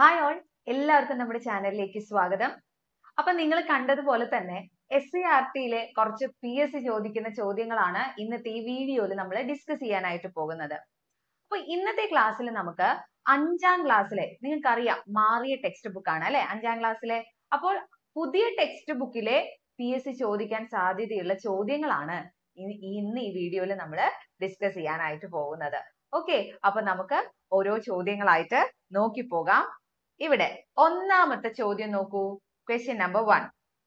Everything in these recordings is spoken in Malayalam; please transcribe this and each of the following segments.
ഹായ് ഓൾ എല്ലാവർക്കും നമ്മുടെ ചാനലിലേക്ക് സ്വാഗതം അപ്പൊ നിങ്ങൾ കണ്ടതുപോലെ തന്നെ എസ് സി ആർ ടിയിലെ കുറച്ച് പി എസ് സി ചോദിക്കുന്ന ചോദ്യങ്ങളാണ് ഇന്നത്തെ ഈ വീഡിയോയിൽ നമ്മൾ ഡിസ്കസ് ചെയ്യാനായിട്ട് പോകുന്നത് അപ്പൊ ഇന്നത്തെ ക്ലാസ്സിൽ നമുക്ക് അഞ്ചാം ക്ലാസ്സിലെ നിങ്ങൾക്കറിയാം മാറിയ ടെക്സ്റ്റ് ബുക്ക് ആണ് അല്ലെ അഞ്ചാം ക്ലാസ്സിലെ അപ്പോൾ പുതിയ ടെക്സ്റ്റ് ബുക്കിലെ പി എസ് സി ചോദിക്കാൻ സാധ്യതയുള്ള ചോദ്യങ്ങളാണ് ഇ- ഇന്ന് ഈ വീഡിയോയിൽ നമ്മൾ ഡിസ്കസ് ചെയ്യാനായിട്ട് പോകുന്നത് ഓക്കെ അപ്പൊ നമുക്ക് ഓരോ ചോദ്യങ്ങളായിട്ട് നോക്കി പോകാം ഇവിടെ ഒന്നാമത്തെ ചോദ്യം നോക്കൂ ക്വസ്റ്റ്യൻ നമ്പർ വൺ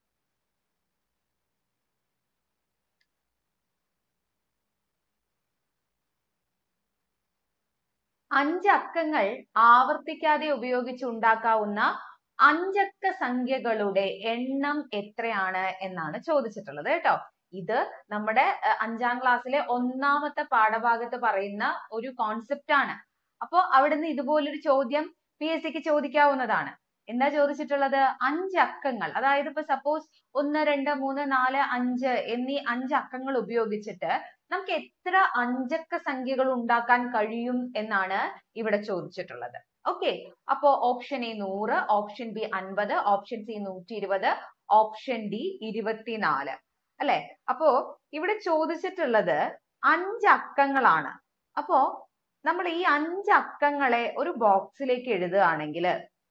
അഞ്ച് അക്കങ്ങൾ ആവർത്തിക്കാതെ ഉപയോഗിച്ച് ഉണ്ടാക്കാവുന്ന അഞ്ചക്ക സംഖ്യകളുടെ എണ്ണം എത്രയാണ് എന്നാണ് ചോദിച്ചിട്ടുള്ളത് കേട്ടോ ഇത് നമ്മുടെ അഹ്, അഞ്ചാം ക്ലാസ്സിലെ ഒന്നാമത്തെ പാഠഭാഗത്ത് പറയുന്ന ഒരു കോൺസെപ്റ്റ് ആണ് അപ്പോ അവിടുന്ന് ഇതുപോലൊരു ചോദ്യം പി എസ് സിക്ക് ചോദിക്കാവുന്നതാണ് എന്താ ചോദിച്ചിട്ടുള്ളത് അഞ്ച് അക്കങ്ങൾ അതായത് ഇപ്പൊ സപ്പോസ് ഒന്ന് രണ്ട് മൂന്ന് നാല് അഞ്ച് എന്നീ അഞ്ച് അക്കങ്ങൾ ഉപയോഗിച്ചിട്ട് നമുക്ക് എത്ര അഞ്ചക്ക സംഖ്യകൾ ഉണ്ടാക്കാൻ കഴിയും എന്നാണ് ഇവിടെ ചോദിച്ചിട്ടുള്ളത് ഓക്കെ അപ്പോ ഓപ്ഷൻ എ നൂറ് ഓപ്ഷൻ ബി അൻപത് ഓപ്ഷൻ സി നൂറ്റി ഇരുപത് ഓപ്ഷൻ ഡി ഇരുപത്തിനാല് അല്ലെ അപ്പോ ഇവിടെ ചോദിച്ചിട്ടുള്ളത് അഞ്ച് അക്കങ്ങളാണ് അപ്പോ നമ്മൾ ഈ അഞ്ച് അക്കങ്ങളെ ഒരു ബോക്സിലേക്ക് എഴുതുകയാണെങ്കിൽ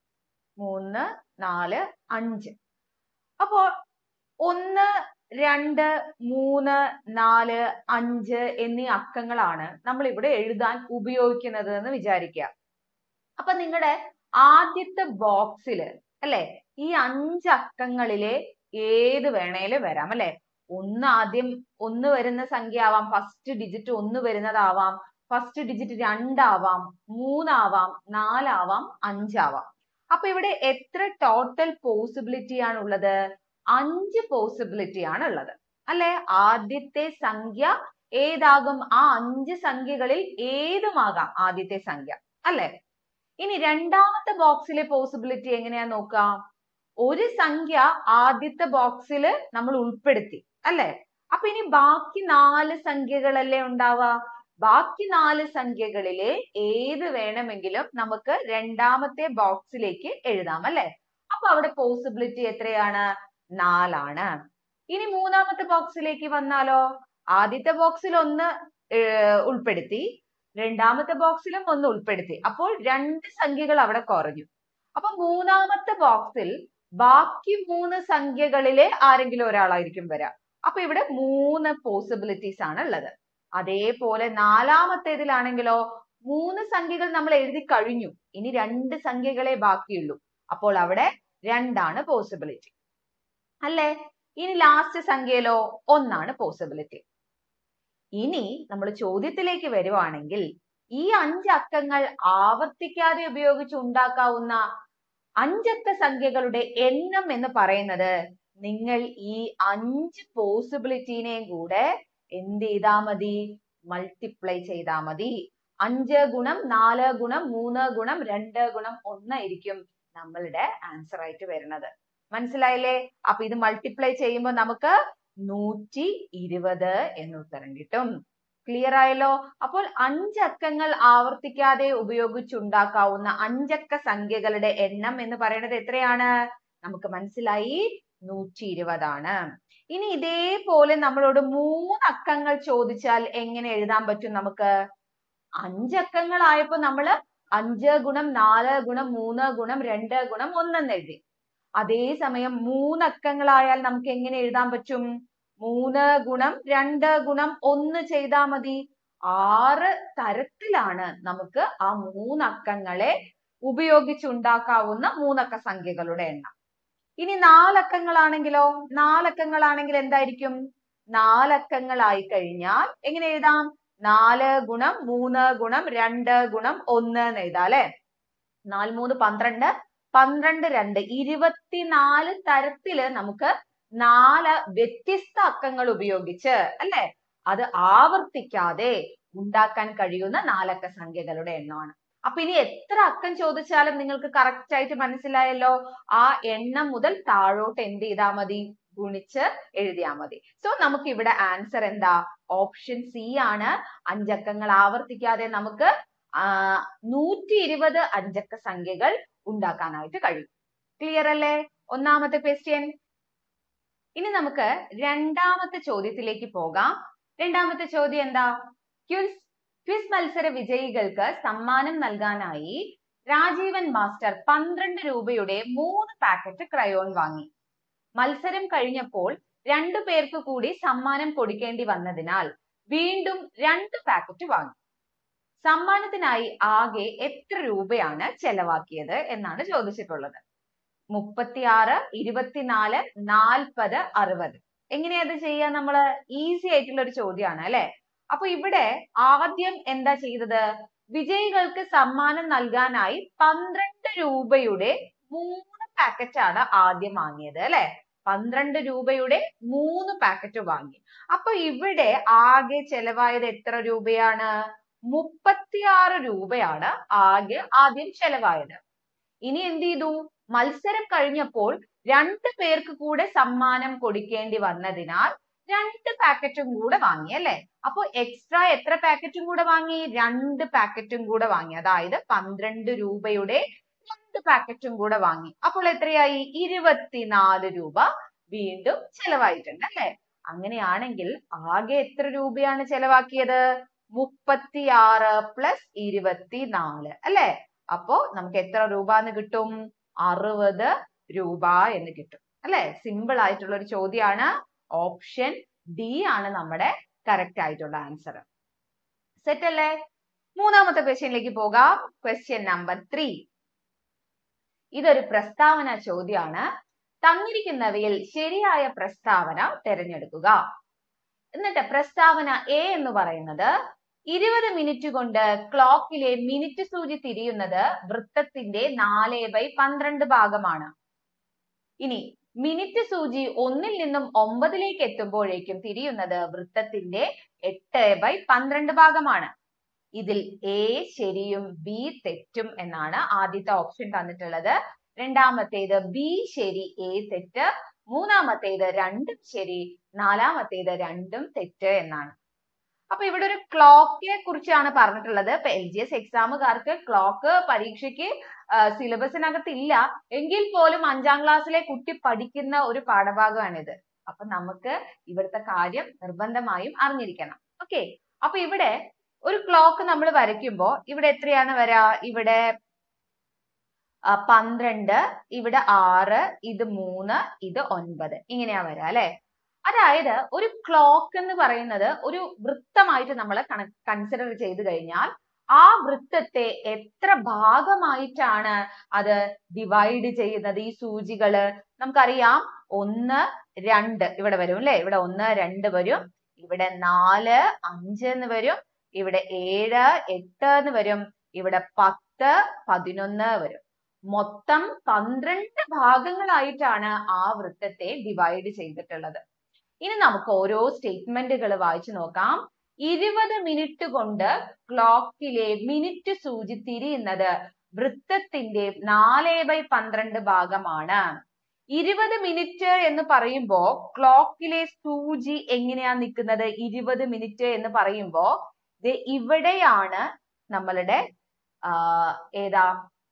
മൂന്ന് നാല് അഞ്ച് അപ്പോ ഒന്ന് രണ്ട് മൂന്ന് നാല് അഞ്ച് എന്നീ അക്കങ്ങളാണ് നമ്മൾ ഇവിടെ എഴുതാൻ ഉപയോഗിക്കുന്നത് എന്ന് വിചാരിക്കുക അപ്പൊ നിങ്ങളുടെ ആദ്യത്തെ ബോക്സിൽ അല്ലെ ഈ അഞ്ച് അക്കങ്ങളിലെ ഏത് വേണേലും വരാം അല്ലെ ഒന്ന് ആദ്യം ഒന്ന് വരുന്ന സംഖ്യ ആവാം ഫസ്റ്റ് ഡിജിറ്റ് ഒന്ന് വരുന്നതാവാം ഫസ്റ്റ് ഡിജിറ്റ് രണ്ടാവാം മൂന്നാവാം നാലാവാം അഞ്ചാവാം അപ്പൊ ഇവിടെ എത്ര ടോട്ടൽ പോസിബിലിറ്റി ആണുള്ളത് അഞ്ച് പോസിബിലിറ്റി ആണ് ഉള്ളത് അല്ലെ ആദ്യത്തെ സംഖ്യ ഏതാകും ആ അഞ്ച് സംഖ്യകളിൽ ഏതുമാകാം ആദ്യത്തെ സംഖ്യ അല്ലെ ഇനി രണ്ടാമത്തെ ബോക്സിലെ പോസിബിലിറ്റി എങ്ങനെയാ നോക്കാം ഒരു സംഖ്യ ആദ്യത്തെ ബോക്സിൽ നമ്മൾ ഉൾപ്പെടുത്തി അല്ലെ അപ്പൊ ഇനി ബാക്കി നാല് സംഖ്യകളല്ലേ ഉണ്ടാവുക ബാക്കി നാല് സംഖ്യകളിലെ ഏത് വേണമെങ്കിലും നമുക്ക് രണ്ടാമത്തെ ബോക്സിലേക്ക് എഴുതാം അല്ലെ അപ്പൊ അവിടെ പോസിബിലിറ്റി എത്രയാണ് നാലാണ് ഇനി മൂന്നാമത്തെ ബോക്സിലേക്ക് വന്നാലോ ആദ്യത്തെ ബോക്സിൽ ഒന്ന് ഏർ ഉൾപ്പെടുത്തി രണ്ടാമത്തെ ബോക്സിലും ഒന്ന് ഉൾപ്പെടുത്തി അപ്പോൾ രണ്ട് സംഖ്യകൾ അവിടെ കുറഞ്ഞു അപ്പൊ മൂന്നാമത്തെ ബോക്സിൽ ബാക്കി മൂന്ന് സംഖ്യകളിലെ ആരെങ്കിലും ഒരാളായിരിക്കും വരാം അപ്പൊ ഇവിടെ മൂന്ന് പോസിബിലിറ്റീസ് ആണ് ഉള്ളത് അതേപോലെ നാലാമത്തേതിലാണെങ്കിലോ മൂന്ന് സംഖ്യകൾ നമ്മൾ എഴുതി കഴിഞ്ഞു ഇനി രണ്ട് സംഖ്യകളെ ബാക്കിയുള്ളൂ അപ്പോൾ അവിടെ രണ്ടാണ് പോസിബിലിറ്റി അല്ലേ ഇനി ലാസ്റ്റ് സംഖ്യയിലോ ഒന്നാണ് പോസിബിലിറ്റി ഇനി നമ്മൾ ചോദ്യത്തിലേക്ക് വരുവാണെങ്കിൽ ഈ അഞ്ച് അക്കങ്ങൾ ആവർത്തിക്കാതെ ഉപയോഗിച്ച് ഉണ്ടാക്കാവുന്ന അഞ്ചക്ക സംഖ്യകളുടെ എണ്ണം എന്ന് പറയുന്നത് നിങ്ങൾ ഈ അഞ്ച് പോസിബിലിറ്റീനെയും കൂടെ എന്ത് ചെയ്താ മതി മൾട്ടിപ്ലൈ ചെയ്താ മതി അഞ്ച് ഗുണം നാല് ഗുണം മൂന്ന് ഗുണം രണ്ട് ഗുണം ഒന്നായിരിക്കും നമ്മളുടെ ആൻസർ ആയിട്ട് വരുന്നത് മനസ്സിലായില്ലേ അപ്പൊ ഇത് മൾട്ടിപ്ലൈ ചെയ്യുമ്പോൾ നമുക്ക് നൂറ്റി ഇരുപത് എന്ന് ഉത്തരം കിട്ടും ക്ലിയർ ആയല്ലോ അപ്പോൾ അഞ്ചക്കങ്ങൾ ആവർത്തിക്കാതെ ഉപയോഗിച്ചുണ്ടാക്കാവുന്ന അഞ്ചക്ക സംഖ്യകളുടെ എണ്ണം എന്ന് പറയുന്നത് എത്രയാണ് നമുക്ക് മനസ്സിലായി നൂറ്റി ഇരുപതാണ് ഇനി ഇതേപോലെ നമ്മളോട് മൂന്ന് അക്കങ്ങൾ ചോദിച്ചാൽ എങ്ങനെ എഴുതാൻ പറ്റും നമുക്ക് അഞ്ചക്കങ്ങളായപ്പോ നമ്മള് അഞ്ച് ഗുണം നാല് ഗുണം മൂന്ന് ഗുണം രണ്ട് ഗുണം ഒന്നെന്ന് എഴുതി അതേസമയം മൂന്നക്കങ്ങളായാൽ നമുക്ക് എങ്ങനെ എഴുതാൻ പറ്റും മൂന്ന് ഗുണം രണ്ട് ഗുണം ഒന്ന് ചെയ്താൽ മതി ആറ് തരത്തിലാണ് നമുക്ക് ആ മൂന്നക്കങ്ങളെ ഉപയോഗിച്ചുണ്ടാക്കാവുന്ന മൂന്നക്ക സംഖ്യകളുടെ എണ്ണം ഇനി നാലക്കങ്ങളാണെങ്കിലോ നാലക്കങ്ങളാണെങ്കിൽ എന്തായിരിക്കും നാലക്കങ്ങളായി കഴിഞ്ഞാൽ എങ്ങനെ എഴുതാം നാല് ഗുണം മൂന്ന് ഗുണം രണ്ട് ഗുണം ഒന്ന് എന്ന് എഴുതാം അല്ലെ നാല് മൂന്ന് പന്ത്രണ്ട് പന്ത്രണ്ട് രണ്ട് ഇരുപത്തിനാല് തരത്തില് നമുക്ക് നാല് വ്യത്യസ്ത അക്കങ്ങൾ ഉപയോഗിച്ച് അല്ലെ അത് ആവർത്തിക്കാതെ ഉണ്ടാക്കാൻ കഴിയുന്ന നാലക്ക സംഖ്യകളുടെ എണ്ണമാണ് അപ്പൊ ഇനി എത്ര അക്കം ചോദിച്ചാലും നിങ്ങൾക്ക് കറക്റ്റ് ആയിട്ട് മനസ്സിലായല്ലോ ആ എണ്ണം മുതൽ താഴോട്ട് എന്ത് ചെയ്താൽ മതി ഗുണിച്ച് എഴുതിയാൽ മതി സോ നമുക്ക് ഇവിടെ ആൻസർ എന്താ ഓപ്ഷൻ സി ആണ് അഞ്ചക്കങ്ങൾ ആവർത്തിക്കാതെ നമുക്ക് നൂറ്റി ഇരുപത് അഞ്ചക്ക സംഖ്യകൾ ഉണ്ടാക്കാനായിട്ട് കഴിയും ക്ലിയർ അല്ലേ ഒന്നാമത്തെ ക്വസ്റ്റ്യൻ ഇനി നമുക്ക് രണ്ടാമത്തെ ചോദ്യത്തിലേക്ക് പോകാം രണ്ടാമത്തെ ചോദ്യം എന്താ ക്വിസ് ക്വിസ് മത്സര വിജയികൾക്ക് സമ്മാനം നൽകാനായി രാജീവൻ മാസ്റ്റർ പന്ത്രണ്ട് രൂപയുടെ മൂന്ന് പാക്കറ്റ് ക്രയോൺ വാങ്ങി മത്സരം കഴിഞ്ഞപ്പോൾ രണ്ടു പേർക്ക് കൂടി സമ്മാനം കൊടുക്കേണ്ടി വന്നതിനാൽ വീണ്ടും രണ്ട് പാക്കറ്റ് വാങ്ങി സമ്മാനത്തിനായി ആകെ എത്ര രൂപയാണ് ചെലവാക്കിയത് എന്നാണ് ചോദിച്ചിട്ടുള്ളത് മുപ്പത്തിയാറ് ഇരുപത്തിനാല് നാൽപ്പത് അറുപത് എങ്ങനെയാ അത് ചെയ്യുക നമ്മള് ഈസി ആയിട്ടുള്ള ഒരു ചോദ്യമാണ് അല്ലെ അപ്പൊ ഇവിടെ ആദ്യം എന്താ ചെയ്തത് വിജയികൾക്ക് സമ്മാനം നൽകാനായി പന്ത്രണ്ട് രൂപയുടെ മൂന്ന് പാക്കറ്റ് ആണ് ആദ്യം വാങ്ങിയത് അല്ലെ പന്ത്രണ്ട് രൂപയുടെ മൂന്ന് പാക്കറ്റ് വാങ്ങി അപ്പൊ ഇവിടെ ആകെ ചെലവായത് എത്ര രൂപയാണ് മുപ്പത്തിയാറ് രൂപയാണ് ആകെ ആദ്യം ചെലവായത് ഇനി എന്ത് ചെയ്തു മത്സരം കഴിഞ്ഞപ്പോൾ രണ്ട് പേർക്ക് കൂടെ സമ്മാനം കൊടുക്കേണ്ടി വന്നതിനാൽ രണ്ട് പാക്കറ്റും കൂടെ വാങ്ങി അല്ലെ അപ്പൊ എക്സ്ട്രാ എത്ര പാക്കറ്റും കൂടെ വാങ്ങി രണ്ട് പാക്കറ്റും കൂടെ വാങ്ങി അതായത് പന്ത്രണ്ട് രൂപയുടെ രണ്ട് പാക്കറ്റും കൂടെ വാങ്ങി അപ്പോൾ എത്രയായി ഇരുപത്തിനാല് രൂപ വീണ്ടും ചെലവായിട്ടുണ്ട് അല്ലെ അങ്ങനെയാണെങ്കിൽ ആകെ എത്ര രൂപയാണ് ചെലവാക്കിയത് മുപ്പത്തിയാറ് പ്ലസ് ഇരുപത്തിനാല് അല്ലെ അപ്പോ നമുക്ക് എത്ര രൂപ എന്ന് കിട്ടും അറുപത് രൂപ എന്ന് കിട്ടും അല്ലെ സിമ്പിൾ ആയിട്ടുള്ള ഒരു ചോദ്യമാണ് ഓപ്ഷൻ ഡി ആണ് നമ്മുടെ കറക്റ്റ് ആയിട്ടുള്ള ആൻസർ സെറ്റ് അല്ലേ മൂന്നാമത്തെ ക്വസ്റ്റ്യനിലേക്ക് പോകാം ക്വസ്റ്റ്യൻ നമ്പർ ത്രീ ഇതൊരു പ്രസ്താവന ചോദ്യമാണ് തന്നിരിക്കുന്നവയിൽ ശരിയായ പ്രസ്താവന തിരഞ്ഞെടുക്കുക എന്നിട്ട് പ്രസ്താവന എ എന്ന് പറയുന്നത് ഇരുപത് മിനിറ്റ് കൊണ്ട് ക്ലോക്കിലെ മിനിറ്റ് സൂചി തിരിയുന്നത് വൃത്തത്തിന്റെ നാല് ബൈ പന്ത്രണ്ട് ഭാഗമാണ് ഇനി മിനിറ്റ് സൂചി ഒന്നിൽ നിന്നും ഒമ്പതിലേക്ക് എത്തുമ്പോഴേക്കും തിരിയുന്നത് വൃത്തത്തിന്റെ എട്ട് ബൈ പന്ത്രണ്ട് ഭാഗമാണ് ഇതിൽ എ ശരിയും ബി തെറ്റും എന്നാണ് ആദ്യത്തെ ഓപ്ഷൻ തന്നിട്ടുള്ളത് രണ്ടാമത്തേത് ബി ശരി എ തെറ്റ് മൂന്നാമത്തേത് രണ്ടും ശരി നാലാമത്തേത് രണ്ടും തെറ്റ് എന്നാണ് അപ്പൊ ഇവിടെ ഒരു ക്ലോക്കിനെ കുറിച്ചാണ് പറഞ്ഞിട്ടുള്ളത് ഇപ്പൊ എൽ ജി എസ് എക്സാമുകാർക്ക് ക്ലോക്ക് പരീക്ഷയ്ക്ക് സിലബസിനകത്ത് ഇല്ല എങ്കിൽ പോലും അഞ്ചാം ക്ലാസ്സിലെ കുട്ടി പഠിക്കുന്ന ഒരു പാഠഭാഗമാണിത് അപ്പൊ നമുക്ക് ഇവിടുത്തെ കാര്യം നിർബന്ധമായും അറിഞ്ഞിരിക്കണം ഓക്കെ അപ്പൊ ഇവിടെ ഒരു ക്ലോക്ക് നമ്മൾ വരയ്ക്കുമ്പോ ഇവിടെ എത്രയാണ് വരാ ഇവിടെ പന്ത്രണ്ട് ഇവിടെ ആറ് ഇത് മൂന്ന് ഇത് ഒൻപത് ഇങ്ങനെയാ വരാ അല്ലെ അതായത് ഒരു ക്ലോക്ക് എന്ന് പറയുന്നത് ഒരു വൃത്തമായിട്ട് നമ്മൾ കൺസിഡർ ചെയ്ത് കഴിഞ്ഞാൽ ആ വൃത്തത്തെ എത്ര ഭാഗമായിട്ടാണ് അത് ഡിവൈഡ് ചെയ്യുന്നത് ഈ സൂചികള് നമുക്കറിയാം ഒന്ന് രണ്ട് ഇവിടെ വരും അല്ലെ ഇവിടെ ഒന്ന് രണ്ട് വരും ഇവിടെ നാല് അഞ്ച് എന്ന് വരും ഇവിടെ ഏഴ് എട്ട് എന്ന് വരും ഇവിടെ പത്ത് പതിനൊന്ന് വരും മൊത്തം പന്ത്രണ്ട് ഭാഗങ്ങളായിട്ടാണ് ആ വൃത്തത്തെ ഡിവൈഡ് ചെയ്തിട്ടുള്ളത് ഇനി നമുക്ക് ഓരോ സ്റ്റേറ്റ്മെന്റുകൾ വായിച്ചു നോക്കാം ഇരുപത് മിനിറ്റ് കൊണ്ട് ക്ലോക്കിലെ മിനിറ്റ് സൂചി തിരിയുന്നത് വൃത്തത്തിന്റെ നാല് ബൈ പന്ത്രണ്ട് ഭാഗമാണ് ഇരുപത് മിനിറ്റ് എന്ന് പറയുമ്പോ ക്ലോക്കിലെ സൂചി എങ്ങനെയാ നിൽക്കുന്നത് ഇരുപത് മിനിറ്റ് എന്ന് പറയുമ്പോ ഇവിടെയാണ് നമ്മളുടെ ഏതാ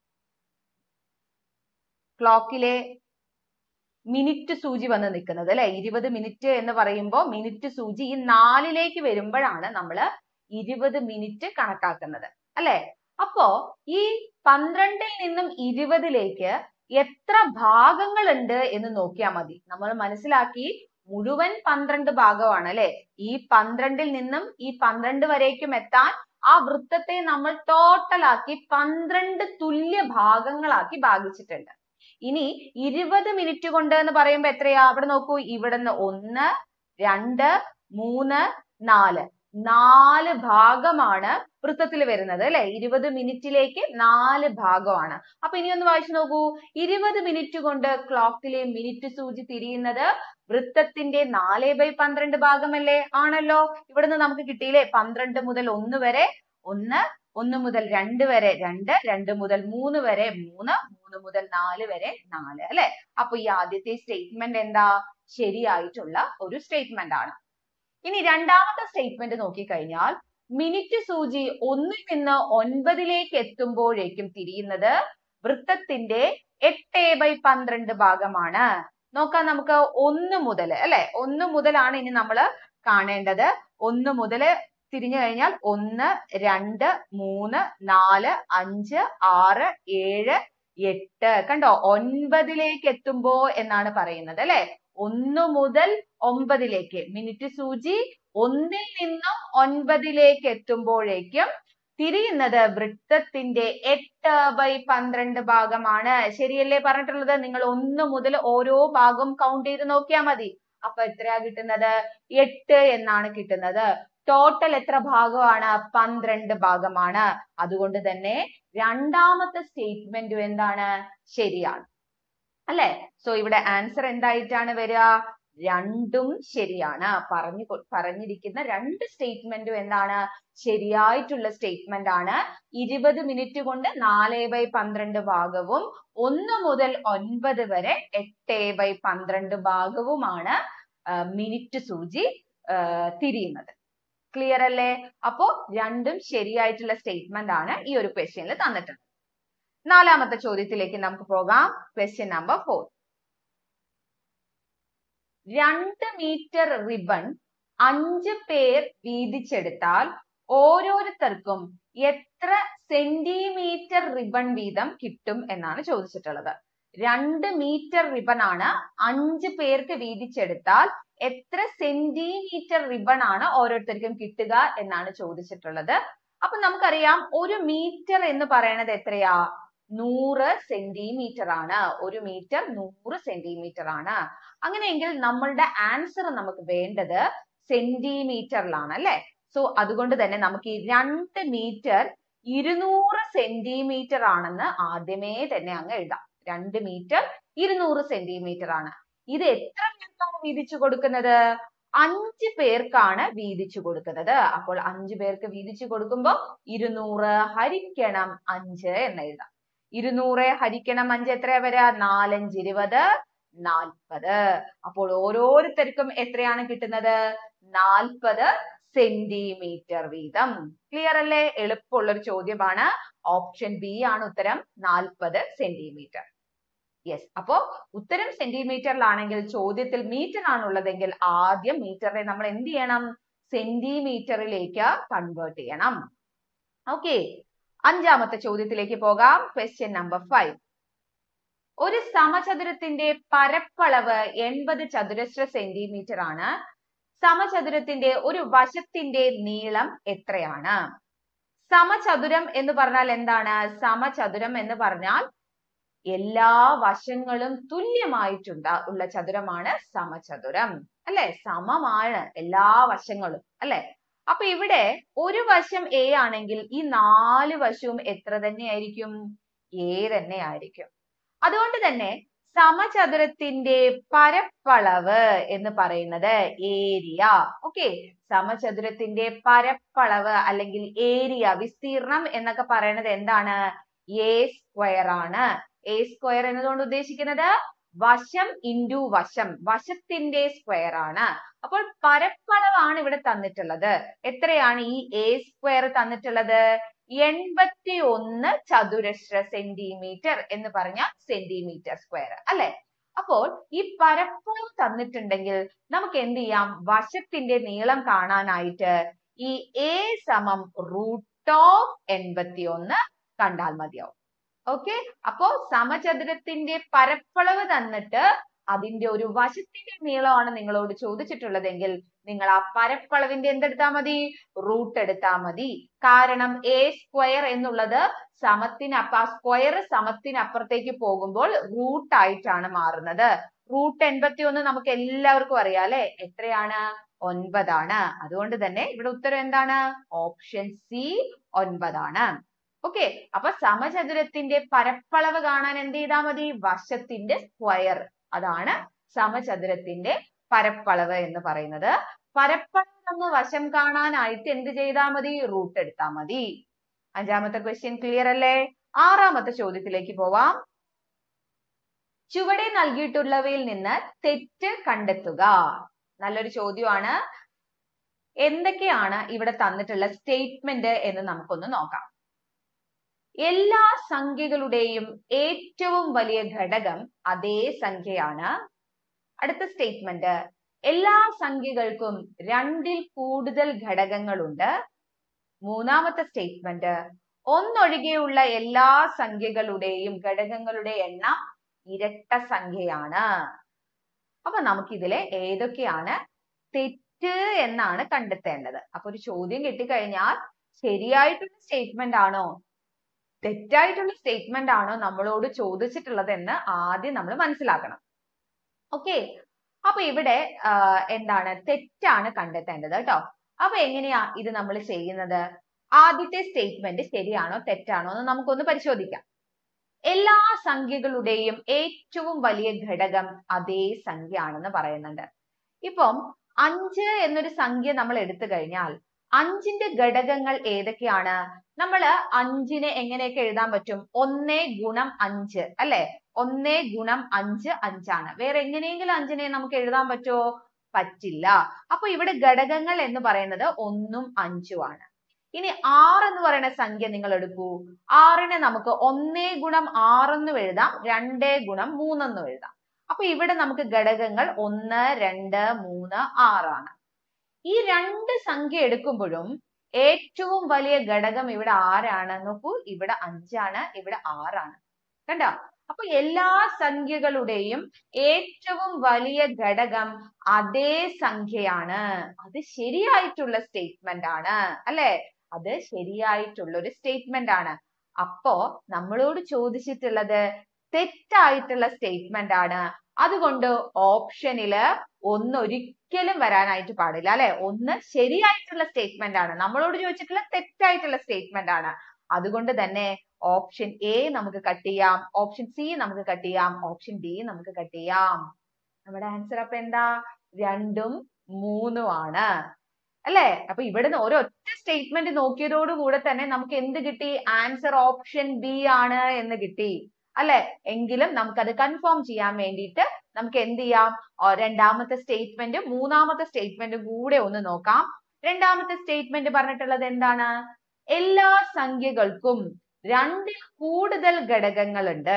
ക്ലോക്കിലെ മിനിറ്റ് സൂചി വന്ന് നിൽക്കുന്നത് അല്ലെ ഇരുപത് മിനിറ്റ് എന്ന് പറയുമ്പോൾ മിനിറ്റ് സൂചി ഈ നാലിലേക്ക് വരുമ്പോഴാണ് നമ്മൾ ഇരുപത് മിനിറ്റ് കണക്കാക്കുന്നത് അല്ലെ അപ്പോ ഈ പന്ത്രണ്ടിൽ നിന്നും ഇരുപതിലേക്ക് എത്ര ഭാഗങ്ങളുണ്ട് എന്ന് നോക്കിയാൽ മതി നമ്മൾ മനസ്സിലാക്കി മുഴുവൻ പന്ത്രണ്ട് ഭാഗമാണ് അല്ലെ ഈ പന്ത്രണ്ടിൽ നിന്നും ഈ പന്ത്രണ്ട് വരേക്കും എത്താൻ ആ വൃത്തത്തെ നമ്മൾ ടോട്ടലാക്കി പന്ത്രണ്ട് തുല്യ ഭാഗങ്ങളാക്കി ഭാഗിച്ചിട്ടുണ്ട് ഇനി ഇരുപത് മിനിറ്റ് കൊണ്ട് എന്ന് പറയുമ്പോ എത്രയാ അവിടെ നോക്കൂ ഇവിടുന്ന് ഒന്ന് രണ്ട് മൂന്ന് നാല് നാല് ഭാഗമാണ് വൃത്തത്തിൽ വരുന്നത് അല്ലെ ഇരുപത് മിനിറ്റിലേക്ക് നാല് ഭാഗമാണ് അപ്പൊ ഇനി ഒന്ന് വായിച്ചു നോക്കൂ ഇരുപത് മിനിറ്റ് കൊണ്ട് ക്ലോക്കിലെ മിനിറ്റ് സൂചി തിരിയുന്നത് വൃത്തത്തിന്റെ നാല് ബൈ പന്ത്രണ്ട് ഭാഗമല്ലേ ആണല്ലോ ഇവിടുന്ന് നമുക്ക് കിട്ടിയില്ലേ പന്ത്രണ്ട് മുതൽ ഒന്ന് വരെ ഒന്ന് ഒന്ന് മുതൽ രണ്ട് വരെ രണ്ട് രണ്ട് മുതൽ മൂന്ന് വരെ മൂന്ന് മൂന്ന് മുതൽ നാല് വരെ നാല് അല്ലെ അപ്പൊ ഈ ആദ്യത്തെ സ്റ്റേറ്റ്മെന്റ് എന്താ ശരിയായിട്ടുള്ള ഒരു സ്റ്റേറ്റ്മെന്റ് ആണ് ഇനി രണ്ടാമത്തെ സ്റ്റേറ്റ്മെന്റ് നോക്കിക്കഴിഞ്ഞാൽ മിനിറ്റ് സൂചി ഒന്നിൽ നിന്ന് ഒൻപതിലേക്ക് എത്തുമ്പോഴേക്കും തിരിയുന്നത് വൃത്തത്തിന്റെ എട്ട് ബൈ പന്ത്രണ്ട് ഭാഗമാണ് നോക്കാം നമുക്ക് ഒന്ന് മുതൽ അല്ലെ ഒന്ന് മുതലാണ് ഇനി നമ്മൾ കാണേണ്ടത് ഒന്ന് മുതൽ തിരിഞ്ഞു കഴിഞ്ഞാൽ ഒന്ന് രണ്ട് മൂന്ന് നാല് അഞ്ച് ആറ് ഏഴ് എട്ട് കണ്ടോ ഒൻപതിലേക്ക് എത്തുമ്പോ എന്നാണ് പറയുന്നത് അല്ലെ ഒന്ന് മുതൽ ഒമ്പതിലേക്ക് മിനിറ്റ് സൂചി ഒന്നിൽ നിന്നും ഒൻപതിലേക്ക് എത്തുമ്പോഴേക്കും തിരിയുന്നത് വൃത്തത്തിന്റെ എട്ട് ബൈ പന്ത്രണ്ട് ഭാഗമാണ് ശരിയല്ലേ പറഞ്ഞിട്ടുള്ളത് നിങ്ങൾ ഒന്ന് മുതൽ ഓരോ ഭാഗം കൗണ്ട് ചെയ്ത് നോക്കിയാൽ മതി അപ്പൊ എത്രയാ കിട്ടുന്നത് എട്ട് എന്നാണ് കിട്ടുന്നത് ടോട്ടൽ എത്ര ഭാഗമാണ് പന്ത്രണ്ട് ഭാഗമാണ് അതുകൊണ്ട് തന്നെ രണ്ടാമത്തെ സ്റ്റേറ്റ്മെന്റും എന്താണ് ശരിയാണ് അല്ലെ സോ ഇവിടെ ആൻസർ എന്തായിട്ടാണ് വരിക രണ്ടും ശരിയാണ് പറഞ്ഞു പറഞ്ഞിരിക്കുന്ന രണ്ട് സ്റ്റേറ്റ്മെന്റും എന്താണ് ശരിയായിട്ടുള്ള സ്റ്റേറ്റ്മെന്റ് ആണ് ഇരുപത് മിനിറ്റ് കൊണ്ട് നാല് ബൈ പന്ത്രണ്ട് ഭാഗവും ഒന്ന് മുതൽ ഒൻപത് വരെ എട്ട് ബൈ പന്ത്രണ്ട് ഭാഗവുമാണ് മിനിറ്റ് സൂചി തിരിയുന്നത് ക്ലിയർ അല്ലേ അപ്പോ രണ്ടും ശരിയായിട്ടുള്ള സ്റ്റേറ്റ്മെന്റ് ആണ് ഈ ഒരു ക്വസ്റ്റ്യനിൽ തന്നിട്ടുള്ളത് നാലാമത്തെ ചോദ്യത്തിലേക്ക് നമുക്ക് പോകാം ക്വസ്റ്റ്യൻ നമ്പർ ഫോർ രണ്ട് മീറ്റർ റിബൺ അഞ്ച് പേർ വീതിച്ചെടുത്താൽ ഓരോരുത്തർക്കും എത്ര സെന്റിമീറ്റർ റിബൺ വീതം കിട്ടും എന്നാണ് ചോദിച്ചിട്ടുള്ളത് രണ്ട് മീറ്റർ റിബൺ ആണ് അഞ്ച് പേർക്ക് വീതിച്ചെടുത്താൽ എത്ര സെന്റിമീറ്റർ റിബൺ ആണ് ഓരോരുത്തർക്കും കിട്ടുക എന്നാണ് ചോദിച്ചിട്ടുള്ളത് അപ്പൊ നമുക്കറിയാം ഒരു മീറ്റർ എന്ന് പറയുന്നത് എത്രയാ നൂറ് സെന്റിമീറ്റർ ആണ് ഒരു മീറ്റർ നൂറ് സെന്റിമീറ്റർ ആണ് അങ്ങനെയെങ്കിൽ നമ്മളുടെ ആൻസർ നമുക്ക് വേണ്ടത് സെന്റിമീറ്ററിലാണ് അല്ലെ സോ അതുകൊണ്ട് തന്നെ നമുക്ക് ഈ രണ്ട് മീറ്റർ ഇരുന്നൂറ് സെന്റിമീറ്റർ ആണെന്ന് ആദ്യമേ തന്നെ അങ്ങ് എഴുതാം രണ്ട് മീറ്റർ ഇരുന്നൂറ് സെന്റിമീറ്റർ ആണ് ഇത് എത്ര പേർക്കാണ് വീതിച്ചു കൊടുക്കുന്നത് അഞ്ച് പേർക്കാണ് വീതിച്ചു കൊടുക്കുന്നത് അപ്പോൾ അഞ്ചു പേർക്ക് വീതിച്ചു കൊടുക്കുമ്പോൾ ഇരുന്നൂറ് ഹരിക്കണം അഞ്ച് എന്ന് എഴുതാം ഇരുന്നൂറ് ഹരിക്കണം അഞ്ച് എത്രയാ വരിക നാലഞ്ച് ഇരുപത് നാൽപ്പത് അപ്പോൾ ഓരോരുത്തർക്കും എത്രയാണ് കിട്ടുന്നത് നാൽപ്പത് സെന്റിമീറ്റർ വീതം ക്ലിയർ അല്ലേ എളുപ്പമുള്ള ഒരു ചോദ്യമാണ് ഓപ്ഷൻ ബി ആണ് ഉത്തരം നാൽപ്പത് സെന്റിമീറ്റർ യെസ് അപ്പോ ഉത്തരം സെന്റിമീറ്ററിലാണെങ്കിൽ ചോദ്യത്തിൽ മീറ്റർ ആണുള്ളതെങ്കിൽ ആദ്യം മീറ്ററിനെ നമ്മൾ എന്ത് ചെയ്യണം സെന്റിമീറ്ററിലേക്ക് കൺവേർട്ട് ചെയ്യണം ഓക്കെ അഞ്ചാമത്തെ ചോദ്യത്തിലേക്ക് പോകാം ക്വസ്റ്റ്യൻ നമ്പർ ഫൈവ് ഒരു സമചതുരത്തിന്റെ പരപ്പളവ് എൺപത് ചതുരശ്ര സെന്റിമീറ്റർ ആണ് സമചതുരത്തിന്റെ ഒരു വശത്തിന്റെ നീളം എത്രയാണ് സമചതുരം എന്ന് പറഞ്ഞാൽ എന്താണ് സമചതുരം എന്ന് പറഞ്ഞാൽ എല്ലാ വശങ്ങളും തുല്യമായിട്ടുണ്ട ഉള്ള ചതുരമാണ് സമചതുരം അല്ലെ സമമാണ് എല്ലാ വശങ്ങളും അല്ലെ അപ്പൊ ഇവിടെ ഒരു വശം എ ആണെങ്കിൽ ഈ നാല് വശവും എത്ര തന്നെയായിരിക്കും എ തന്നെ ആയിരിക്കും അതുകൊണ്ട് തന്നെ സമചതുരത്തിന്റെ പരപ്പളവ് എന്ന് പറയുന്നത് ഏരിയ ഓക്കെ സമചതുരത്തിന്റെ പരപ്പളവ് അല്ലെങ്കിൽ ഏരിയ വിസ്തീർണം എന്നൊക്കെ പറയുന്നത് എന്താണ് എ സ്ക്വയർ ആണ് എ സ്ക്വയർ എന്നതുകൊണ്ട് ഉദ്ദേശിക്കുന്നത് വശം ഇൻറ്റു വശം വശത്തിന്റെ സ്ക്വയർ ആണ് അപ്പോൾ പരപ്പളവാണ് ഇവിടെ തന്നിട്ടുള്ളത് എത്രയാണ് ഈ എ സ്ക്വയർ തന്നിട്ടുള്ളത് എൺപത്തി ഒന്ന് ചതുരശ്ര സെന്റിമീറ്റർ എന്ന് പറഞ്ഞാൽ സെന്റിമീറ്റർ സ്ക്വയർ അല്ലെ അപ്പോൾ ഈ പരപ്പളവ് തന്നിട്ടുണ്ടെങ്കിൽ നമുക്ക് എന്ത് ചെയ്യാം വശത്തിന്റെ നീളം കാണാനായിട്ട് ഈ എ സമം റൂട്ട് ഓഫ് എൺപത്തി ഒന്ന് കണ്ടാൽ മതിയാവും ഓക്കെ അപ്പോ സമചതുരത്തിന്റെ പരപ്പളവ് തന്നിട്ട് അതിന്റെ ഒരു വശത്തിന്റെ നീളമാണ് നിങ്ങളോട് ചോദിച്ചിട്ടുള്ളതെങ്കിൽ നിങ്ങൾ ആ പരപ്പളവിന്റെ എന്തെടുത്താ മതി റൂട്ട് എടുത്താ മതി കാരണം എ സ്ക്വയർ എന്നുള്ളത് സമത്തിനപ്പ ആ സ്ക്വയർ സമത്തിനപ്പുറത്തേക്ക് പോകുമ്പോൾ റൂട്ട് ആയിട്ടാണ് മാറുന്നത് റൂട്ട് എൺപത്തി ഒന്ന് നമുക്ക് എല്ലാവർക്കും അറിയാം അല്ലെ എത്രയാണ് ഒൻപതാണ് അതുകൊണ്ട് തന്നെ ഇവിടെ ഉത്തരം എന്താണ് ഓപ്ഷൻ സി ഒൻപതാണ് ഓക്കെ അപ്പൊ സമചതുരത്തിന്റെ പരപ്പളവ് കാണാൻ എന്ത് ചെയ്താൽ മതി വശത്തിന്റെ സ്ക്വയർ അതാണ് സമചതുരത്തിന്റെ പരപ്പളവ് എന്ന് പറയുന്നത് പരപ്പളവ് ഒന്ന് വശം കാണാനായിട്ട് എന്ത് ചെയ്താൽ മതി റൂട്ട് എടുത്താൽ മതി അഞ്ചാമത്തെ ക്വസ്റ്റ്യൻ ക്ലിയർ അല്ലേ ആറാമത്തെ ചോദ്യത്തിലേക്ക് പോവാം ചുവടെ നൽകിയിട്ടുള്ളവയിൽ നിന്ന് തെറ്റ് കണ്ടെത്തുക നല്ലൊരു ചോദ്യമാണ് എന്തൊക്കെയാണ് ഇവിടെ തന്നിട്ടുള്ള സ്റ്റേറ്റ്മെന്റ് എന്ന് നമുക്കൊന്ന് നോക്കാം എല്ലാ സംഖ്യകളുടെയും ഏറ്റവും വലിയ ഘടകം അതേ സംഖ്യയാണ് അടുത്ത സ്റ്റേറ്റ്മെന്റ് എല്ലാ സംഖ്യകൾക്കും രണ്ടിൽ കൂടുതൽ ഘടകങ്ങളുണ്ട് മൂന്നാമത്തെ സ്റ്റേറ്റ്മെന്റ് ഒന്നൊഴികെയുള്ള എല്ലാ സംഖ്യകളുടെയും ഘടകങ്ങളുടെ എണ്ണം ഇരട്ട സംഖ്യയാണ് അപ്പൊ നമുക്കിതിലെ ഏതൊക്കെയാണ് തെറ്റ് എന്നാണ് കണ്ടെത്തേണ്ടത് അപ്പൊ ഒരു ചോദ്യം കിട്ടിക്കഴിഞ്ഞാൽ ശരിയായിട്ടുള്ള സ്റ്റേറ്റ്മെന്റ് ആണോ തെറ്റായിട്ടുള്ള സ്റ്റേറ്റ്മെന്റ് ആണോ നമ്മളോട് ചോദിച്ചിട്ടുള്ളത് എന്ന് ആദ്യം നമ്മൾ മനസ്സിലാക്കണം ഓക്കെ അപ്പൊ ഇവിടെ എന്താണ് തെറ്റാണ് കണ്ടെത്തേണ്ടത് കേട്ടോ അപ്പൊ എങ്ങനെയാ ഇത് നമ്മൾ ചെയ്യുന്നത് ആദ്യത്തെ സ്റ്റേറ്റ്മെന്റ് ശരിയാണോ തെറ്റാണോ എന്ന് നമുക്കൊന്ന് പരിശോധിക്കാം എല്ലാ സംഖ്യകളുടെയും ഏറ്റവും വലിയ ഘടകം അതേ സംഖ്യ ആണെന്ന് പറയുന്നുണ്ട് ഇപ്പം അഞ്ച് എന്നൊരു സംഖ്യ നമ്മൾ എടുത്തു കഴിഞ്ഞാൽ അഞ്ചിന്റെ ഘടകങ്ങൾ ഏതൊക്കെയാണ് നമ്മൾ അഞ്ചിനെ എങ്ങനെയൊക്കെ എഴുതാൻ പറ്റും ഒന്നേ ഗുണം അഞ്ച് അല്ലെ ഒന്നേ ഗുണം അഞ്ച് അഞ്ചാണ് വേറെ എങ്ങനെയെങ്കിലും അഞ്ചിനെ നമുക്ക് എഴുതാൻ പറ്റുമോ പറ്റില്ല അപ്പൊ ഇവിടെ ഘടകങ്ങൾ എന്ന് പറയുന്നത് ഒന്നും അഞ്ചുമാണ് ഇനി ആറ് എന്ന് പറയുന്ന സംഖ്യ നിങ്ങൾ എടുക്കൂ ആറിനെ നമുക്ക് ഒന്നേ ഗുണം ആറെന്നും എഴുതാം രണ്ടേ ഗുണം മൂന്നെന്നും എഴുതാം അപ്പൊ ഇവിടെ നമുക്ക് ഘടകങ്ങൾ ഒന്ന് രണ്ട് മൂന്ന് ആറാണ് ഈ രണ്ട് സംഖ്യ എടുക്കുമ്പോഴും ഏറ്റവും വലിയ ഘടകം ഇവിടെ ആരാണ് നോക്കൂ ഇവിടെ അഞ്ചാണ് ഇവിടെ ആറാണ് കണ്ടോ അപ്പൊ എല്ലാ സംഖ്യകളുടെയും ഏറ്റവും വലിയ ഘടകം അതേ സംഖ്യയാണ് അത് ശരിയായിട്ടുള്ള സ്റ്റേറ്റ്മെന്റ് ആണ് അല്ലെ അത് ശരിയായിട്ടുള്ള ഒരു സ്റ്റേറ്റ്മെന്റ് ആണ് അപ്പോ നമ്മളോട് ചോദിച്ചിട്ടുള്ളത് തെറ്റായിട്ടുള്ള സ്റ്റേറ്റ്മെന്റ് ആണ് അതുകൊണ്ട് ഓപ്ഷനില് ഒന്ന് ഒരിക്കലും വരാനായിട്ട് പാടില്ല അല്ലെ ഒന്ന് ശരിയായിട്ടുള്ള സ്റ്റേറ്റ്മെന്റ് ആണ് നമ്മളോട് ചോദിച്ചിട്ടുള്ള തെറ്റായിട്ടുള്ള സ്റ്റേറ്റ്മെന്റ് ആണ് അതുകൊണ്ട് തന്നെ ഓപ്ഷൻ എ നമുക്ക് കട്ട് ചെയ്യാം ഓപ്ഷൻ സി നമുക്ക് കട്ട് ചെയ്യാം ഓപ്ഷൻ ഡി നമുക്ക് കട്ട് ചെയ്യാം നമ്മുടെ ആൻസർ അപ്പൊ എന്താ രണ്ടും മൂന്നും ആണ് അല്ലെ അപ്പൊ ഇവിടുന്ന് ഒരൊറ്റ സ്റ്റേറ്റ്മെന്റ് നോക്കിയതോടുകൂടെ തന്നെ നമുക്ക് എന്ത് കിട്ടി ആൻസർ ഓപ്ഷൻ ബി ആണ് എന്ന് കിട്ടി അല്ലെ എങ്കിലും നമുക്കത് കൺഫേം ചെയ്യാൻ വേണ്ടിയിട്ട് നമുക്ക് എന്ത് ചെയ്യാം രണ്ടാമത്തെ സ്റ്റേറ്റ്മെന്റും മൂന്നാമത്തെ സ്റ്റേറ്റ്മെന്റും കൂടെ ഒന്ന് നോക്കാം രണ്ടാമത്തെ സ്റ്റേറ്റ്മെന്റ് പറഞ്ഞിട്ടുള്ളത് എന്താണ് എല്ലാ സംഖ്യകൾക്കും രണ്ടിൽ കൂടുതൽ ഘടകങ്ങളുണ്ട്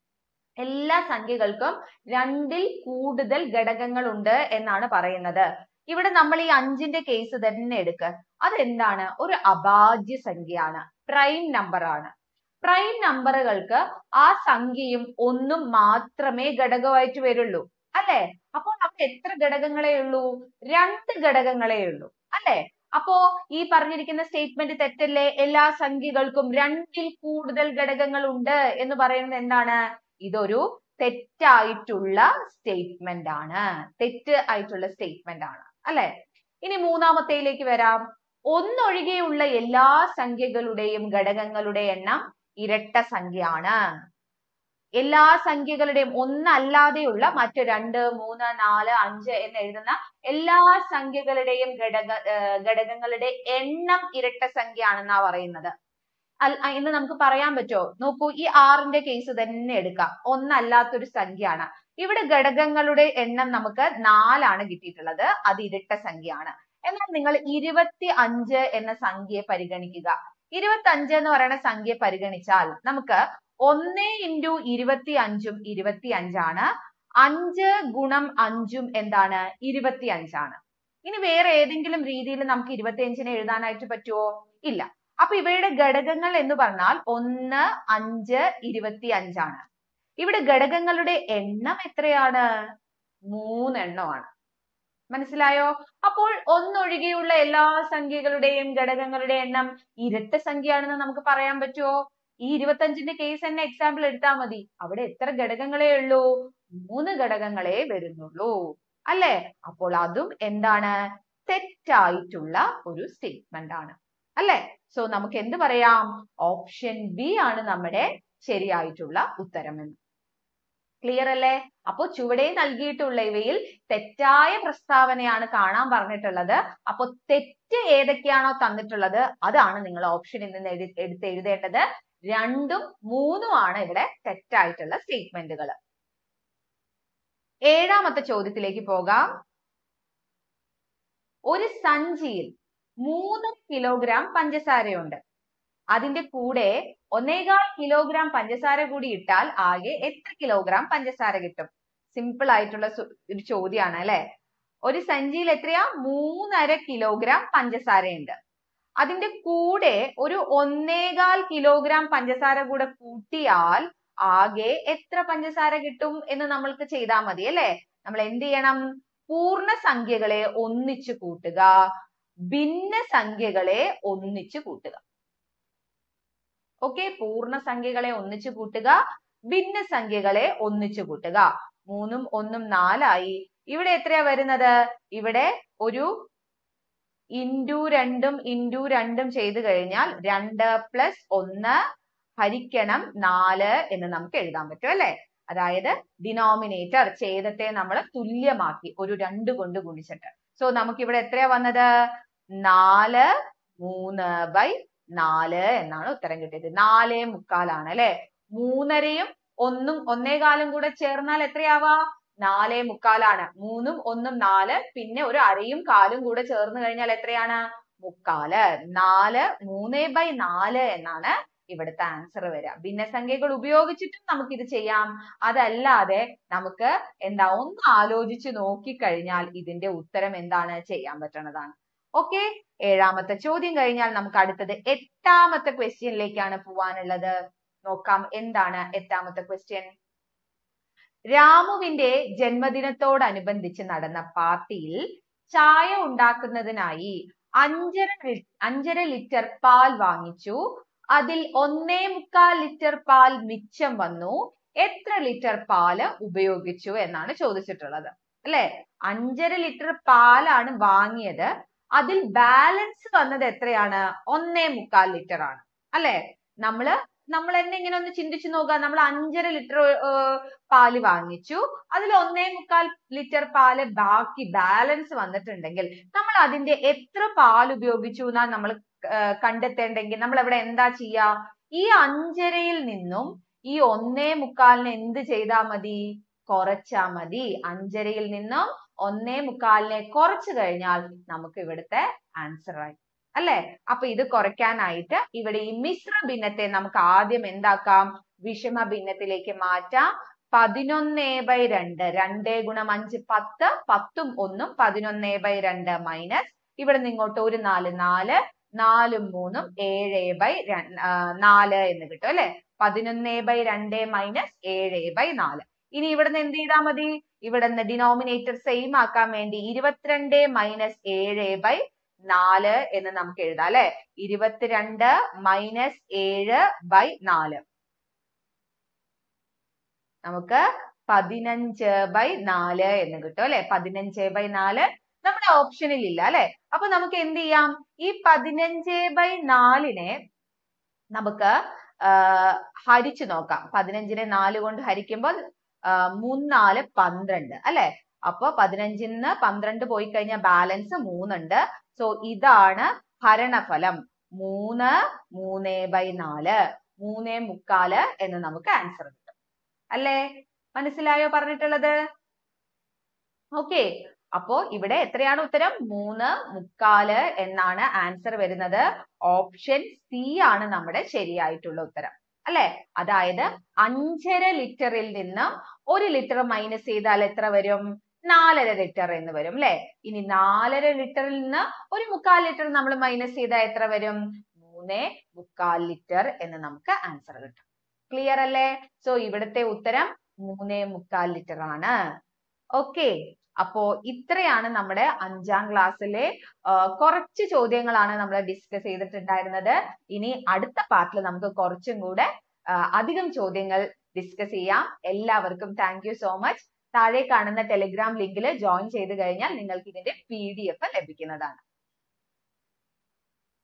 എല്ലാ സംഖ്യകൾക്കും രണ്ടിൽ കൂടുതൽ ഘടകങ്ങളുണ്ട് എന്നാണ് പറയുന്നത് ഇവിടെ നമ്മൾ ഈ അഞ്ചിന്റെ കേസ് തന്നെ എടുക്കുക അതെന്താണ് ഒരു അഭാജ്യ സംഖ്യയാണ് പ്രൈം നമ്പർ ആണ് പ്രൈം നമ്പറുകൾക്ക് ആ സംഖ്യയും ഒന്നും മാത്രമേ ഘടകമായിട്ട് വരുള്ളൂ അല്ലെ അപ്പോൾ നമുക്ക് എത്ര ഘടകങ്ങളേ ഉള്ളൂ രണ്ട് ഘടകങ്ങളേ ഉള്ളൂ അല്ലെ അപ്പോ ഈ പറഞ്ഞിരിക്കുന്ന സ്റ്റേറ്റ്മെന്റ് തെറ്റല്ലേ എല്ലാ സംഖ്യകൾക്കും രണ്ടിൽ കൂടുതൽ ഘടകങ്ങൾ ഉണ്ട് എന്ന് പറയുന്നത് എന്താണ് ഇതൊരു തെറ്റായിട്ടുള്ള സ്റ്റേറ്റ്മെന്റ് ആണ് തെറ്റ് ആയിട്ടുള്ള സ്റ്റേറ്റ്മെന്റ് ആണ് അല്ലെ ഇനി മൂന്നാമത്തേലേക്ക് വരാം ഒന്നൊഴികെയുള്ള എല്ലാ സംഖ്യകളുടെയും ഘടകങ്ങളുടെ എണ്ണം ഇരട്ട സംഖ്യയാണ് എല്ലാ സംഖ്യകളുടെയും ഒന്നല്ലാതെയുള്ള മറ്റ് രണ്ട് മൂന്ന് നാല് അഞ്ച് എന്ന് എഴുതുന്ന എല്ലാ സംഖ്യകളുടെയും ഘടക ഘടകങ്ങളുടെ എണ്ണം ഇരട്ട സംഖ്യയാണെന്നാ പറയുന്നത് എന്ന് നമുക്ക് പറയാൻ പറ്റുമോ നോക്കൂ ഈ ആറിന്റെ കേസ് തന്നെ എടുക്കാം ഒന്നല്ലാത്തൊരു സംഖ്യയാണ് ഇവിടെ ഘടകങ്ങളുടെ എണ്ണം നമുക്ക് നാലാണ് കിട്ടിയിട്ടുള്ളത് അത് ഇരട്ട സംഖ്യയാണ് എന്നാൽ നിങ്ങൾ ഇരുപത്തി അഞ്ച് എന്ന സംഖ്യയെ പരിഗണിക്കുക ഇരുപത്തി അഞ്ച് എന്ന് പറയുന്ന സംഖ്യ പരിഗണിച്ചാൽ നമുക്ക് ഒന്ന് ഇൻറ്റു ഇരുപത്തി അഞ്ചും ഇരുപത്തി അഞ്ചാണ് അഞ്ച് ഗുണം അഞ്ചും എന്താണ് ഇരുപത്തി അഞ്ചാണ് ഇനി വേറെ ഏതെങ്കിലും രീതിയിൽ നമുക്ക് ഇരുപത്തി അഞ്ചിനെ എഴുതാനായിട്ട് പറ്റുമോ ഇല്ല അപ്പൊ ഇവയുടെ ഘടകങ്ങൾ എന്ന് പറഞ്ഞാൽ ഒന്ന് അഞ്ച് ഇരുപത്തി അഞ്ചാണ് ഇവിടെ ഘടകങ്ങളുടെ എണ്ണം എത്രയാണ് മൂന്നെണ്ണമാണ് മനസ്സിലായോ അപ്പോൾ ഒന്നൊഴികെയുള്ള എല്ലാ സംഖ്യകളുടെയും ഘടകങ്ങളുടെ എണ്ണം ഇരട്ട സംഖ്യയാണെന്ന് നമുക്ക് പറയാൻ പറ്റുമോ ഈ ഇരുപത്തഞ്ചിന്റെ കേസ് തന്നെ എക്സാമ്പിൾ എടുത്താൽ മതി അവിടെ എത്ര ഘടകങ്ങളേ ഉള്ളൂ മൂന്ന് ഘടകങ്ങളെ വരുന്നുള്ളൂ അല്ലെ അപ്പോൾ അതും എന്താണ് തെറ്റായിട്ടുള്ള ഒരു സ്റ്റേറ്റ്മെന്റ് ആണ് അല്ലെ സോ നമുക്ക് എന്ത് പറയാം ഓപ്ഷൻ ബി ആണ് നമ്മുടെ ശരിയായിട്ടുള്ള ഉത്തരം എന്ന് ക്ലിയർ അല്ലേ അപ്പോ ചുവടെ നൽകിയിട്ടുള്ള ഇവയിൽ തെറ്റായ പ്രസ്താവനയാണ് കാണാൻ പറഞ്ഞിട്ടുള്ളത് അപ്പൊ തെറ്റ് ഏതൊക്കെയാണോ തന്നിട്ടുള്ളത് അതാണ് നിങ്ങൾ ഓപ്ഷനിൽ നിന്ന് എഴു എടുത്ത് എഴുതേണ്ടത് രണ്ടും മൂന്നും ആണ് ഇവിടെ തെറ്റായിട്ടുള്ള സ്റ്റേറ്റ്മെന്റുകൾ ഏഴാമത്തെ ചോദ്യത്തിലേക്ക് പോകാം ഒരു സഞ്ചിയിൽ മൂന്ന് കിലോഗ്രാം പഞ്ചസാരയുണ്ട് അതിന്റെ കൂടെ ഒന്നേകാൽ കിലോഗ്രാം പഞ്ചസാര കൂടി ഇട്ടാൽ ആകെ എത്ര കിലോഗ്രാം പഞ്ചസാര കിട്ടും സിമ്പിൾ ആയിട്ടുള്ള സു- ഒരു ചോദ്യമാണ് അല്ലെ ഒരു സഞ്ചിയിൽ എത്രയാ മൂന്നര കിലോഗ്രാം പഞ്ചസാരയുണ്ട് അതിന്റെ കൂടെ ഒരു ഒന്നേകാൽ കിലോഗ്രാം പഞ്ചസാര കൂടെ കൂട്ടിയാൽ ആകെ എത്ര പഞ്ചസാര കിട്ടും എന്ന് നമ്മൾക്ക് ചെയ്താൽ മതി അല്ലെ നമ്മൾ എന്ത് ചെയ്യണം പൂർണ്ണ സംഖ്യകളെ ഒന്നിച്ചു കൂട്ടുക ഭിന്ന സംഖ്യകളെ ഒന്നിച്ചു കൂട്ടുക ഓക്കെ പൂർണ്ണ സംഖ്യകളെ ഒന്നിച്ചു കൂട്ടുക ഭിന്ന സംഖ്യകളെ ഒന്നിച്ചു കൂട്ടുക മൂന്നും ഒന്നും നാലായി ഇവിടെ എത്രയാ വരുന്നത് ഇവിടെ ഒരു ഇൻറ്റു രണ്ടും ഇൻറ്റു രണ്ടും ചെയ്തു കഴിഞ്ഞാൽ രണ്ട് പ്ലസ് ഒന്ന് ഹരിക്കണം നാല് എന്ന് നമുക്ക് എഴുതാൻ പറ്റും അല്ലെ അതായത് ഡിനോമിനേറ്റർ ഛേദത്തെ നമ്മൾ തുല്യമാക്കി ഒരു രണ്ട് കൊണ്ട് ഗുണിച്ചിട്ട് സോ നമുക്ക് ഇവിടെ എത്രയാ വന്നത് നാല് മൂന്ന് ബൈ നാല് എന്നാണ് ഉത്തരം കിട്ടിയത് നാലേ മുക്കാലാണ് അല്ലെ മൂന്നരയും ഒന്നും ഒന്നേകാലും കൂടെ ചേർന്നാൽ എത്രയാവാ നാലേ മുക്കാലാണ് മൂന്നും ഒന്നും നാല് പിന്നെ ഒരു അരയും കാലും കൂടെ ചേർന്ന് കഴിഞ്ഞാൽ എത്രയാണ് മുക്കാല് നാല് മൂന്നേ ബൈ നാല് എന്നാണ് ഇവിടുത്തെ ആൻസർ വരിക ഭിന്നസംഖ്യകൾ ഉപയോഗിച്ചിട്ടും നമുക്ക് ഇത് ചെയ്യാം അതല്ലാതെ നമുക്ക് എന്താ ഒന്ന് ആലോചിച്ച് നോക്കിക്കഴിഞ്ഞാൽ ഇതിന്റെ ഉത്തരം എന്താണ് ചെയ്യാൻ പറ്റണതാണ് ഓക്കെ ഏഴാമത്തെ ചോദ്യം കഴിഞ്ഞാൽ നമുക്ക് അടുത്തത് എട്ടാമത്തെ ക്വസ്റ്റ്യനിലേക്കാണ് പോവാനുള്ളത് നോക്കാം എന്താണ് എട്ടാമത്തെ ക്വസ്റ്റ്യൻ രാമുവിന്റെ ജന്മദിനത്തോടനുബന്ധിച്ച് നടന്ന പാർട്ടിയിൽ ചായ ഉണ്ടാക്കുന്നതിനായി അഞ്ചര ലി- അഞ്ചര ലിറ്റർ പാൽ വാങ്ങിച്ചു അതിൽ ഒന്നേ മുക്കാൽ ലിറ്റർ പാൽ മിച്ചം വന്നു എത്ര ലിറ്റർ പാല് ഉപയോഗിച്ചു എന്നാണ് ചോദിച്ചിട്ടുള്ളത് അല്ലെ അഞ്ചര ലിറ്റർ പാലാണ് വാങ്ങിയത് അതിൽ ബാലൻസ് വന്നത് എത്രയാണ് ഒന്നേ മുക്കാൽ ലിറ്റർ ആണ് അല്ലെ നമ്മള് നമ്മൾ തന്നെ ഇങ്ങനെ ഒന്ന് ചിന്തിച്ചു നോക്കുക നമ്മൾ അഞ്ചര ലിറ്റർ പാല് വാങ്ങിച്ചു അതിൽ ഒന്നേ മുക്കാൽ ലിറ്റർ പാല് ബാക്കി ബാലൻസ് വന്നിട്ടുണ്ടെങ്കിൽ നമ്മൾ അതിന്റെ എത്ര പാൽ ഉപയോഗിച്ചു എന്നാ നമ്മൾ കണ്ടെത്തേണ്ടെങ്കിൽ നമ്മൾ ഇവിടെ എന്താ ചെയ്യാ ഈ അഞ്ചരയിൽ നിന്നും ഈ ഒന്നേ മുക്കാലിന് എന്ത് ചെയ്താ മതി കുറച്ചാ മതി അഞ്ചരയിൽ നിന്നും ഒന്നേ മുക്കാലിനെ കുറച്ചു കഴിഞ്ഞാൽ നമുക്ക് ഇവിടുത്തെ ആൻസർ ആയി അല്ലെ അപ്പൊ ഇത് കുറയ്ക്കാനായിട്ട് ഇവിടെ ഈ മിശ്ര ഭിന്നത്തെ നമുക്ക് ആദ്യം എന്താക്കാം വിഷമ ഭിന്നത്തിലേക്ക് മാറ്റാം പതിനൊന്നേ ബൈ രണ്ട് രണ്ടേ ഗുണം അഞ്ച് പത്ത് പത്തും ഒന്നും പതിനൊന്നേ ബൈ രണ്ട് മൈനസ് ഇവിടെ നിന്ന് ഇങ്ങോട്ട് ഒരു നാല് നാല് നാലും മൂന്നും ഏഴ് ബൈ നാല് എന്ന് കിട്ടും അല്ലെ പതിനൊന്നേ ബൈ രണ്ട് മൈനസ് ഏഴ് ബൈ നാല് ഇനി ഇവിടുന്ന് എന്ത് ചെയ്താൽ മതി ഇവിടുന്ന് ഡിനോമിനേറ്റർ സെയിം ആക്കാൻ വേണ്ടി ഇരുപത്തിരണ്ട് മൈനസ് ഏഴ് ബൈ നാല് എന്ന് നമുക്ക് എഴുതാം അല്ലെ ഇരുപത്തിരണ്ട് മൈനസ് ഏഴ് ബൈ നാല് നമുക്ക് പതിനഞ്ച് ബൈ നാല് എന്ന് കിട്ടും അല്ലെ പതിനഞ്ച് ബൈ നാല് നമ്മുടെ ഓപ്ഷനിൽ ഇല്ല അല്ലെ അപ്പൊ നമുക്ക് എന്ത് ചെയ്യാം ഈ പതിനഞ്ച് ബൈ നാലിനെ നമുക്ക് ആ, ഹരിച്ചു നോക്കാം പതിനഞ്ചിനെ നാല് കൊണ്ട് ഹരിക്കുമ്പോൾ ആ, മൂന്നാല് പന്ത്രണ്ട് അല്ലെ അപ്പൊ പതിനഞ്ചിൽ നിന്ന് പന്ത്രണ്ട് പോയി കഴിഞ്ഞാൽ ബാലൻസ് മൂന്നുണ്ട് സോ ഇതാണ് ഹരണഫലം മൂന്ന് മൂന്നേ ബൈ നാല് മൂന്നേ മുക്കാല് എന്ന് നമുക്ക് ആൻസർ കിട്ടും അല്ലേ മനസ്സിലായോ പറഞ്ഞിട്ടുള്ളത് ഓക്കെ അപ്പോ ഇവിടെ എത്രയാണ് ഉത്തരം മൂന്ന് മുക്കാല് എന്നാണ് ആൻസർ വരുന്നത് ഓപ്ഷൻ സി ആണ് നമ്മുടെ ശരിയായിട്ടുള്ള ഉത്തരം അല്ലെ അതായത് അഞ്ചര ലിറ്ററിൽ നിന്ന് ഒരു ലിറ്റർ മൈനസ് ചെയ്താൽ എത്ര വരും നാലര ലിറ്റർ എന്ന് വരും അല്ലെ ഇനി നാലര ലിറ്ററിൽ നിന്ന് ഒരു മുക്കാൽ ലിറ്റർ നമ്മൾ മൈനസ് ചെയ്താൽ എത്ര വരും മൂന്നേ മുക്കാൽ ലിറ്റർ എന്ന് നമുക്ക് ആൻസർ കിട്ടും ക്ലിയർ അല്ലേ സോ ഇവിടുത്തെ ഉത്തരം മൂന്നേ മുക്കാൽ ലിറ്റർ ആണ് ഓക്കെ അപ്പോ ഇത്രയാണ് നമ്മുടെ അഞ്ചാം ക്ലാസ്സിലെ കുറച്ച് ചോദ്യങ്ങളാണ് നമ്മൾ ഡിസ്കസ് ചെയ്തിട്ടുണ്ടായിരുന്നത് ഇനി അടുത്ത പാർട്ടിൽ നമുക്ക് കുറച്ചും കൂടെ ആ, അധികം ചോദ്യങ്ങൾ ഡിസ്കസ് ചെയ്യാം എല്ലാവർക്കും താങ്ക് യു സോ മച്ച് താഴെ കാണുന്ന ടെലിഗ്രാം ലിങ്കിൽ ജോയിൻ ചെയ്ത് കഴിഞ്ഞാൽ നിങ്ങൾക്ക് ഇതിന്റെ പി ഡി എഫ് ലഭിക്കുന്നതാണ്